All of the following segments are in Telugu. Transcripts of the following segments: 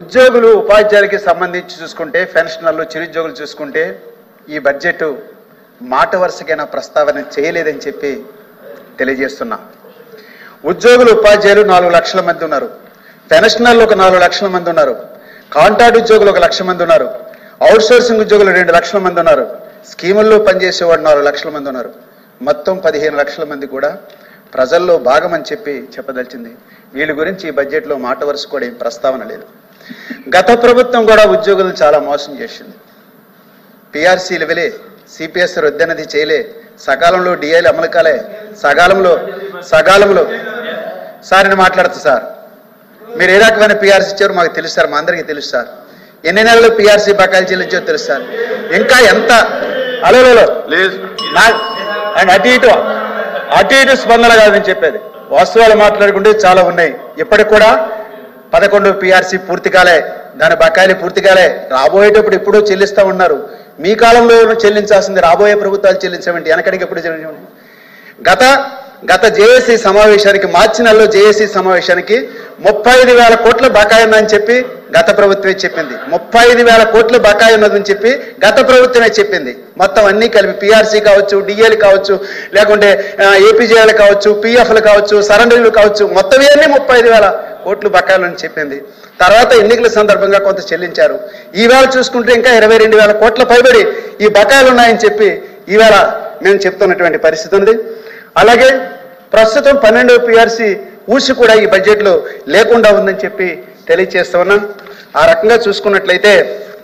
ఉద్యోగులు ఉపాధ్యాయులకి సంబంధించి చూసుకుంటే పెన్షనర్లు చిరుద్యోగులు చూసుకుంటే ఈ బడ్జెట్ మాట వరుసకైనా ప్రస్తావన చేయలేదని చెప్పి తెలియజేస్తున్నా ఉద్యోగులు ఉపాధ్యాయులు నాలుగు లక్షల మంది ఉన్నారు పెన్షనర్లు ఒక నాలుగు లక్షల మంది ఉన్నారు కాంట్రాక్ట్ ఉద్యోగులు ఒక లక్ష మంది ఉన్నారు అవుట్ సోర్సింగ్ ఉద్యోగులు రెండు లక్షల మంది ఉన్నారు స్కీముల్లో పనిచేసేవాడు నాలుగు లక్షల మంది ఉన్నారు మొత్తం పదిహేను లక్షల మంది కూడా ప్రజల్లో భాగమని చెప్పి చెప్పదలిచింది వీళ్ళ గురించి ఈ బడ్జెట్లో మాట వరుస కూడా ఏం ప్రస్తావన లేదు గత ప్రభుత్వం కూడా ఉద్యోగులను చాలా మోసం చేసింది పిఆర్సీలు వెలే సిపిఎస్ రద్దనది చేయలే సకాలంలో డిఐలు అమలు కాలే సకాలంలో సకాలంలో సార్ నేను మాట్లాడుతా సార్ మీరు ఏ రకమైన పిఆర్సీ ఇచ్చారో మాకు తెలుసు సార్ మా అందరికీ తెలుసు సార్ ఎన్ని నెలలు పిఆర్సీ బకాయిలు చెల్లించారో తెలుసు సార్ ఇంకా ఎంత అలో ప్లీజ్ నా అండ్ అటు ఇటు అటు ఇటు స్పందన కాదని చెప్పేది వాస్తవాలు మాట్లాడుకుంటే చాలా ఉన్నాయి ఇప్పటికి కూడా పదకొండు పిఆర్సీ పూర్తి కాలే దాని బకాయిలు పూర్తి కాలే రాబోయేటప్పుడు ఎప్పుడూ చెల్లిస్తా ఉన్నారు మీ కాలంలో చెల్లించాల్సింది రాబోయే ప్రభుత్వాలు చెల్లించమండి వెనకడికి ఎప్పుడు చెల్లించమండి గత గత జేఏసీ సమావేశానికి మార్చి నెలలో జేఏసీ సమావేశానికి ముప్పై ఐదు వేల కోట్ల బకాయి ఉందని చెప్పి గత ప్రభుత్వమే చెప్పింది ముప్పై ఐదు వేల కోట్ల బకాయి ఉన్నదని చెప్పి గత ప్రభుత్వమే చెప్పింది మొత్తం అన్ని కలిపి పిఆర్సీ కావచ్చు డిఏలు కావచ్చు లేకుంటే ఏపీజేఎల్ కావచ్చు పిఎఫ్లు కావచ్చు సరెండర్లు కావచ్చు మొత్తం ఇవన్నీ ముప్పై ఐదు వేల కోట్లు బకాయిలు అని చెప్పింది తర్వాత ఎన్నికల సందర్భంగా కొంత చెల్లించారు ఈవేళ చూసుకుంటే ఇంకా ఇరవై రెండు వేల కోట్ల పైబడి ఈ బకాయిలు ఉన్నాయని చెప్పి ఈవేళ మేము చెప్తున్నటువంటి పరిస్థితి ఉంది అలాగే ప్రస్తుతం పన్నెండవ పిఆర్సీ ఊసి కూడా ఈ బడ్జెట్లో లేకుండా ఉందని చెప్పి తెలియజేస్తా ఉన్నాం ఆ రకంగా చూసుకున్నట్లయితే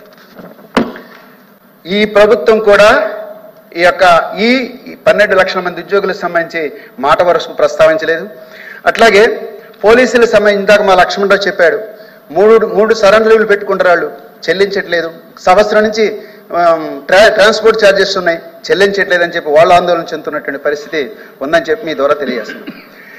ఈ ప్రభుత్వం కూడా ఈ యొక్క ఈ పన్నెండు లక్షల మంది ఉద్యోగులకు సంబంధించి మాట వరుసకు ప్రస్తావించలేదు అట్లాగే పోలీసులకు సంబంధించి ఇందాక మా లక్ష్మణరావు చెప్పాడు మూడు మూడు సరెండర్లు పెట్టుకుంటారు వాళ్ళు చెల్లించట్లేదు సంవత్సరం నుంచి ఆమ్, ట్రా ట్రాన్స్పోర్ట్ ఛార్జెస్ ఉన్నాయి చెల్లించట్లేదు అని చెప్పి వాళ్ళు ఆందోళన చెందుతున్నటువంటి పరిస్థితి ఉందని చెప్పి మీ ద్వారా తెలియజేస్తున్నాం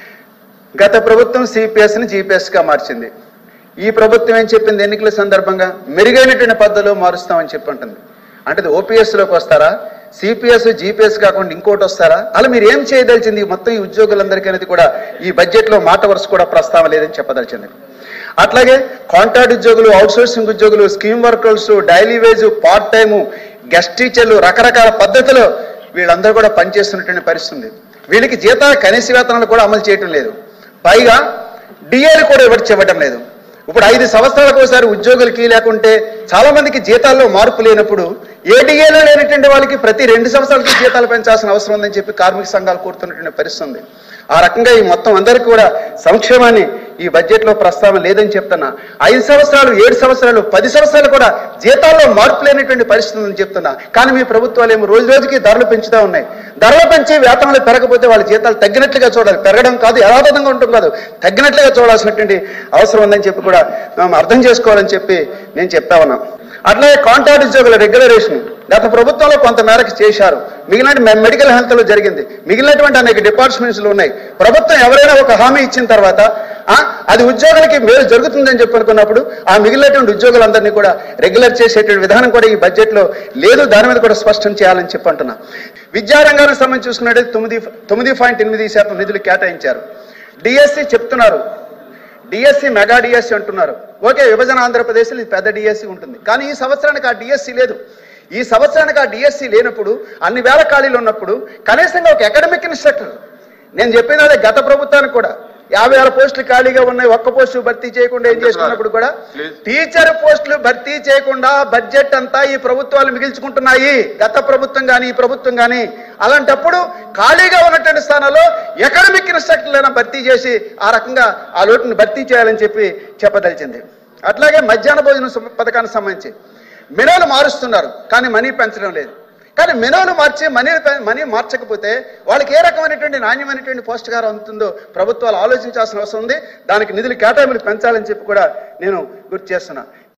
గత ప్రభుత్వం సిపిఎస్ని జీపీఎస్గా మార్చింది ఈ ప్రభుత్వం ఏం చెప్పింది ఎన్నికల సందర్భంగా మెరుగైనటువంటి పద్ధతిలో మారుస్తామని చెప్పి ఉంటుంది అంటే అది ఓపీఎస్లోకి వస్తారా సిపిఎస్ జీపీఎస్ కాకుండా ఇంకోటి వస్తారా అలా మీరు ఏం చేయదలిచింది మొత్తం ఈ ఉద్యోగులందరికీ అనేది కూడా ఈ బడ్జెట్లో మాట వరుస కూడా ప్రస్తావన లేదని చెప్పదలిచింది అట్లాగే కాంట్రాక్ట్ ఉద్యోగులు అవుట్సోర్సింగ్ ఉద్యోగులు scheme workers daily wage part time guest టీచర్లు రకరకాల పద్ధతిలో వీళ్ళందరూ కూడా పనిచేస్తున్నటువంటి పరిస్థితి ఉంది వీళ్ళకి జీతాల కనీస వేతనాలు కూడా అమలు చేయటం లేదు పైగా డిఏలు కూడా ఇవ్వడం ఇవ్వటం లేదు ఇప్పుడు ఐదు సంవత్సరాలకు ఒకసారి ఉద్యోగులకి లేకుంటే చాలా మందికి జీతాల్లో మార్పు లేనప్పుడు ఏ డిఏలో లేనటువంటి వాళ్ళకి ప్రతి రెండు సంవత్సరాలకి జీతాలు పెంచాల్సిన అవసరం ఉందని చెప్పి కార్మిక సంఘాలు కోరుతున్నటువంటి పరిస్థితి ఉంది ఆ రకంగా ఈ మొత్తం అందరికీ కూడా సంక్షేమాన్ని ఈ బడ్జెట్లో ప్రస్తావన లేదని చెప్తున్నా ఐదు సంవత్సరాలు ఏడు సంవత్సరాలు పది సంవత్సరాలు కూడా జీతాల్లో మార్పు లేనటువంటి పరిస్థితి ఉందని చెప్తున్నా కానీ మీ ప్రభుత్వాలు ఏమో రోజు రోజుకి ధరలు పెంచుతూ ఉన్నాయి ధరలు పెంచి వేతనాలు పెరగకపోతే వాళ్ళ జీతాలు తగ్గినట్లుగా చూడాలి పెరగడం కాదు యథాతథంగా ఉంటుంది కాదు తగ్గినట్లుగా చూడాల్సినటువంటి అవసరం ఉందని చెప్పి కూడా మనం అర్థం చేసుకోవాలని చెప్పి నేను చెప్తా ఉన్నాను అట్లాగే కాంట్రాక్ట్ ఉద్యోగుల రెగ్యులరేషన్ గత ప్రభుత్వంలో కొంత మేరకు చేశారు మిగిలిన మె- మెడికల్ హెల్త్లో జరిగింది మిగిలినటువంటి అనేక డిపార్ట్మెంట్స్లు ఉన్నాయి ప్రభుత్వం ఎవరైనా ఒక హామీ ఇచ్చిన తర్వాత ఆ, అది ఉద్యోగులకి మేలు జరుగుతుందని చెప్పి అనుకున్నప్పుడు ఆ మిగిలినటువంటి ఉద్యోగులందరినీ కూడా రెగ్యులర్ చేసేటువంటి విధానం కూడా ఈ బడ్జెట్లో లేదు దాని మీద కూడా స్పష్టం చేయాలని చెప్పి అంటున్నా విద్యారంగానికి సంబంధించి చూసుకున్నట్లయితే తొమ్మిది తొమ్మిది పాయింట్ ఎనిమిది శాతం నిధులు కేటాయించారు డిఎస్సి చెప్తున్నారు డిఎస్సి మెగా డిఎస్సి అంటున్నారు ఓకే విభజన ఆంధ్రప్రదేశ్లో ఇది పెద్ద డిఎస్సి ఉంటుంది కానీ ఈ సంవత్సరానికి ఆ డిఎస్సి లేదు ఈ సంవత్సరానికి ఆ డిఎస్సి లేనప్పుడు అన్ని వేల ఖాళీలు ఉన్నప్పుడు కనీసంగా ఒక అకాడమిక్ ఇన్స్ట్రక్టర్ నేను చెప్పిన అదే గత ప్రభుత్వానికి కూడా యాభై వేల పోస్టులు ఖాళీగా ఉన్నాయి ఒక్క పోస్టు భర్తీ చేయకుండా ఏం చేసుకున్నప్పుడు కూడా Please. టీచర్ పోస్టులు భర్తీ చేయకుండా బడ్జెట్ అంతా ఈ ప్రభుత్వాలు మిగిల్చుకుంటున్నాయి గత ప్రభుత్వం కానీ ఈ ప్రభుత్వం కానీ అలాంటప్పుడు ఖాళీగా ఉన్నటువంటి స్థానాల్లో ఎకడమిక్ ఇన్స్ట్రక్టర్లైనా భర్తీ చేసి ఆ రకంగా ఆ లోటును భర్తీ చేయాలని చెప్పి చెప్పదలిచింది అట్లాగే మధ్యాహ్న భోజన సం- పథకానికి సంబంధించి మెనూలు మారుస్తున్నారు కానీ మనీ పెంచడం లేదు కానీ మెనూలు మార్చి మనీ పె- మనీ మార్చకపోతే వాళ్ళకి ఏ రకమైనటువంటి నాణ్యమైనటువంటి పౌష్టికారం అందుతుందో ప్రభుత్వాలు ఆలోచించాల్సిన అవసరం ఉంది దానికి నిధులు కేటాయింపులు పెంచాలని చెప్పి కూడా నేను గుర్తు చేస్తున్నా